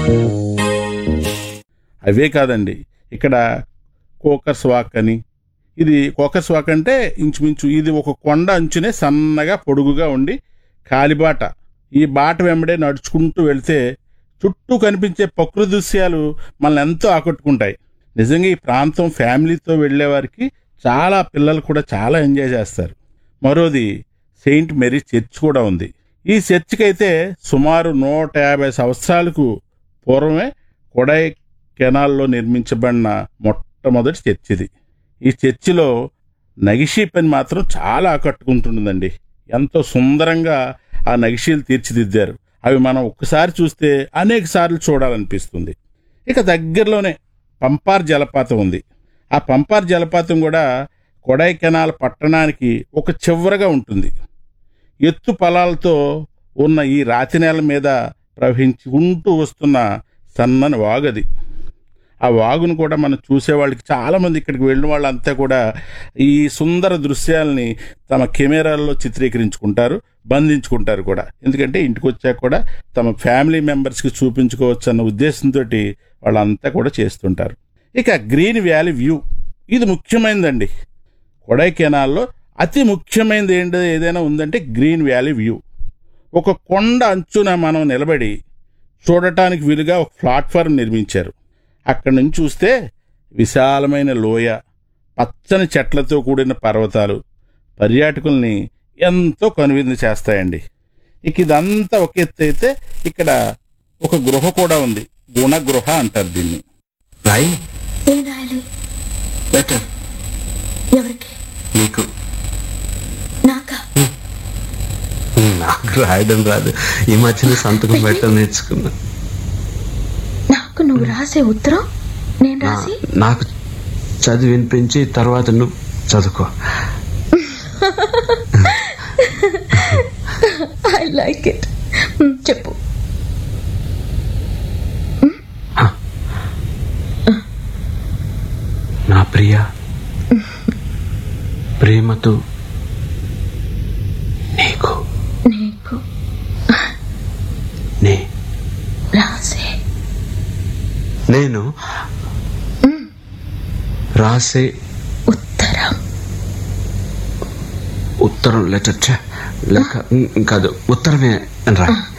అవే కాదండి ఇక్కడ కోకర్స్ వాక్ అని ఇది కోకర్స్ వాక్ అంటే ఇంచుమించు ఇది ఒక కొండ అంచునే సన్నగా పొడుగుగా ఉండి కాలిబాట ఈ బాట వెంబడే నడుచుకుంటూ వెళ్తే చుట్టూ కనిపించే ప్రకృతి దృశ్యాలు మనల్ని ఎంతో ఆకట్టుకుంటాయి నిజంగా ఈ ప్రాంతం ఫ్యామిలీతో వెళ్ళే వారికి చాలా పిల్లలు కూడా చాలా ఎంజాయ్ చేస్తారు మరోది సెయింట్ మేరీ చర్చ్ కూడా ఉంది ఈ చర్చికి అయితే సుమారు నూట యాభై సంవత్సరాలకు పూర్వమే కొడై కెనాల్లో నిర్మించబడిన మొట్టమొదటి చర్చ్ ఇది ఈ చర్చిలో నగిషీ పని మాత్రం చాలా ఆకట్టుకుంటుందండి ఎంతో సుందరంగా ఆ నగిషీలు తీర్చిదిద్దారు అవి మనం ఒక్కసారి చూస్తే అనేక సార్లు చూడాలనిపిస్తుంది ఇక దగ్గరలోనే పంపార్ జలపాతం ఉంది ఆ పంపార్ జలపాతం కూడా కొడైకెనాల్ పట్టణానికి ఒక చివరగా ఉంటుంది ఎత్తు పొలాలతో ఉన్న ఈ రాతి నేల మీద ప్రవహించుకుంటూ వస్తున్న సన్నని వాగది ఆ వాగును కూడా మనం చూసేవాళ్ళకి చాలామంది ఇక్కడికి వెళ్ళిన వాళ్ళంతా కూడా ఈ సుందర దృశ్యాల్ని తమ కెమెరాల్లో చిత్రీకరించుకుంటారు బంధించుకుంటారు కూడా ఎందుకంటే ఇంటికి వచ్చాక కూడా తమ ఫ్యామిలీ మెంబర్స్కి చూపించుకోవచ్చు అన్న ఉద్దేశంతో వాళ్ళంతా కూడా చేస్తుంటారు ఇక గ్రీన్ వ్యాలీ వ్యూ ఇది ముఖ్యమైనదండి కొడైకెనాల్లో అతి ముఖ్యమైనది ఏంటి ఏదైనా ఉందంటే గ్రీన్ వ్యాలీ వ్యూ ఒక కొండ అంచున మనం నిలబడి చూడటానికి వీలుగా ఒక ప్లాట్ఫారం నిర్మించారు అక్కడి నుంచి చూస్తే విశాలమైన లోయ పచ్చని చెట్లతో కూడిన పర్వతాలు పర్యాటకుల్ని ఎంతో కనువిందు చేస్తాయండి ఇక ఇదంతా ఒక ఎత్తు అయితే ఇక్కడ ఒక గృహ కూడా ఉంది గుణగృహ అంటారు దీన్ని రాయి ఏం రాయాలి లెటర్ ఎవరికి నీకు నాకా నాకు రాయడం రాదు ఈ మధ్యన సంతకం పెట్టడం నేర్చుకున్నా నాకు నువ్వు రాసే ఉత్తరం నేను నా- రాసి నాకు చదివి వినిపించి తర్వాత నువ్వు చదువుకో ఐ లైక్ ఇట్ చెప్పు నా ప్రియ ప్రేమతో నీకు నీకు నే రాసే నేను రాసే ఉత్తరం ఉత్తరం లెటర్ ఛ, లేక ఉమ్, కాదు ఉత్తరమే అని రా